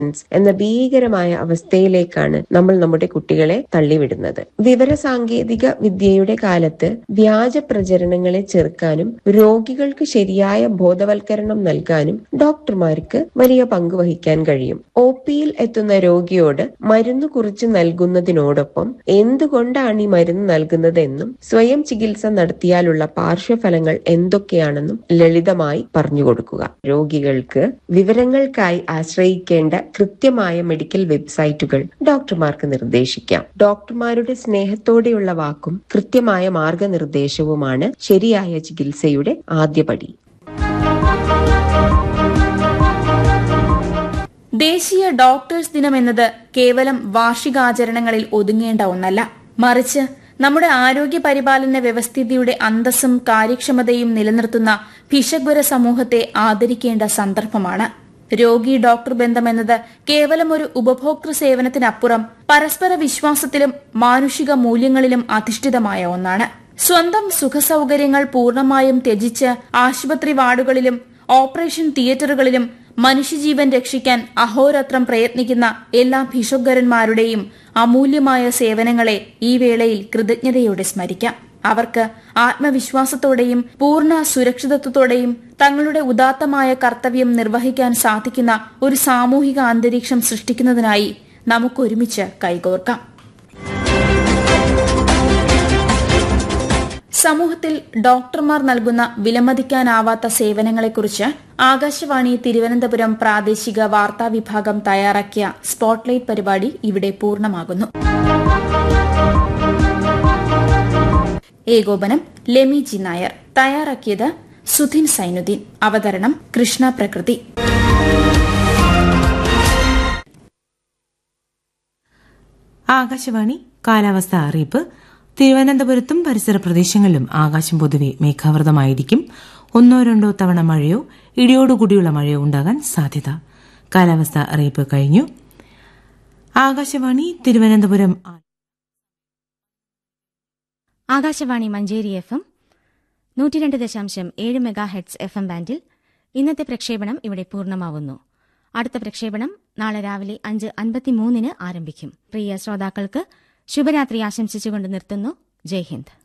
എന്ന ഭീകരമായ അവസ്ഥയിലേക്കാണ് നമ്മൾ നമ്മുടെ കുട്ടികളെ തള്ളിവിടുന്നത് വിവരസാങ്കേതിക വിദ്യയുടെ കാലത്ത് വ്യാജ പ്രചരണങ്ങളെ ചെറുക്കാനും രോഗികൾക്ക് ശരിയായ ബോധവൽക്കരണം നൽകാനും ഡോക്ടർമാർക്ക് വലിയ പങ്ക് വഹിക്കാൻ കഴിയും ഒ പിയിൽ എത്തുന്ന രോഗിയോട് മരുന്ന് കുറിച്ച് നൽകുന്നതിനോടൊപ്പം എന്തുകൊണ്ടാണ് ഈ മരുന്ന് നൽകുന്നതെന്നും സ്വയം ചികിത്സ നടത്തിയാലുള്ള പാർശ്വഫലങ്ങൾ എന്തൊക്കെയാണെന്നും ലളിതമായി പറഞ്ഞു കൊടുക്കുക രോഗികൾക്ക് വിവരങ്ങൾക്കായി ആശ്രയിക്കേണ്ട കൃത്യമായ മെഡിക്കൽ വെബ്സൈറ്റുകൾ ഡോക്ടർമാർക്ക് നിർദ്ദേശിക്കാം ഡോക്ടർമാരുടെ സ്നേഹത്തോടെയുള്ള വാക്കും കൃത്യമായ മാർഗനിർദ്ദേശവുമാണ് ശരിയായ ചികിത്സയുടെ ആദ്യപടി ദേശീയ ഡോക്ടേഴ്സ് ദിനം എന്നത് കേവലം വാർഷികാചരണങ്ങളിൽ ഒതുങ്ങേണ്ട ഒന്നല്ല മറിച്ച് നമ്മുടെ ആരോഗ്യ പരിപാലന വ്യവസ്ഥിതിയുടെ അന്തസ്സും കാര്യക്ഷമതയും നിലനിർത്തുന്ന ഭിഷഗ്വര സമൂഹത്തെ ആദരിക്കേണ്ട സന്ദർഭമാണ് രോഗി ഡോക്ടർ ബന്ധം എന്നത് കേവലം ഒരു ഉപഭോക്തൃ സേവനത്തിനപ്പുറം പരസ്പര വിശ്വാസത്തിലും മാനുഷിക മൂല്യങ്ങളിലും അധിഷ്ഠിതമായ ഒന്നാണ് സ്വന്തം സുഖസൌകര്യങ്ങൾ പൂർണ്ണമായും ത്യജിച്ച് ആശുപത്രി വാർഡുകളിലും ഓപ്പറേഷൻ തിയേറ്ററുകളിലും മനുഷ്യജീവൻ രക്ഷിക്കാൻ അഹോരാത്രം പ്രയത്നിക്കുന്ന എല്ലാ ഭിഷഗ്വരന്മാരുടെയും അമൂല്യമായ സേവനങ്ങളെ ഈ വേളയിൽ കൃതജ്ഞതയോടെ സ്മരിക്കാം അവർക്ക് ആത്മവിശ്വാസത്തോടെയും പൂർണ്ണ സുരക്ഷിതത്വത്തോടെയും തങ്ങളുടെ ഉദാത്തമായ കർത്തവ്യം നിർവഹിക്കാൻ സാധിക്കുന്ന ഒരു സാമൂഹിക അന്തരീക്ഷം സൃഷ്ടിക്കുന്നതിനായി നമുക്കൊരുമിച്ച് കൈകോർക്കാം സമൂഹത്തിൽ ഡോക്ടർമാർ നൽകുന്ന വിലമതിക്കാനാവാത്ത സേവനങ്ങളെക്കുറിച്ച് ആകാശവാണി തിരുവനന്തപുരം പ്രാദേശിക വാർത്താ വിഭാഗം തയ്യാറാക്കിയ സ്പോട്ട്ലൈറ്റ് പരിപാടി ഇവിടെ പൂർണ്ണമാകുന്നു ഏകോപനം ലെമി ജി നായർ തയ്യാറാക്കിയത് സുധിൻ സൈനുദ്ദീൻ അവതരണം കൃഷ്ണ പ്രകൃതി ആകാശവാണി കാലാവസ്ഥ അറിയിപ്പ് തിരുവനന്തപുരത്തും പരിസര പ്രദേശങ്ങളിലും ആകാശം പൊതുവെ മേഘാവൃതമായിരിക്കും ഒന്നോ രണ്ടോ തവണ മഴയോ ഇടിയോടുകൂടിയുള്ള മഴയോ ഉണ്ടാകാൻ സാധ്യത കാലാവസ്ഥ അറിയിപ്പ് കഴിഞ്ഞു ആകാശവാണി തിരുവനന്തപുരം ആകാശവാണി മഞ്ചേരി എഫ് എം നൂറ്റിരണ്ട് ദശാംശം ഏഴ് മെഗാ ഹെഡ്സ് എഫ് എം ബാൻഡിൽ ഇന്നത്തെ പ്രക്ഷേപണം ഇവിടെ പൂർണ്ണമാവുന്നു അടുത്ത പ്രക്ഷേപണം നാളെ രാവിലെ അഞ്ച് അൻപത്തിമൂന്നിന് ആരംഭിക്കും പ്രിയ ശ്രോതാക്കൾക്ക് ശുഭരാത്രി ആശംസിച്ചുകൊണ്ട് നിർത്തുന്നു ജയ് ഹിന്ദ്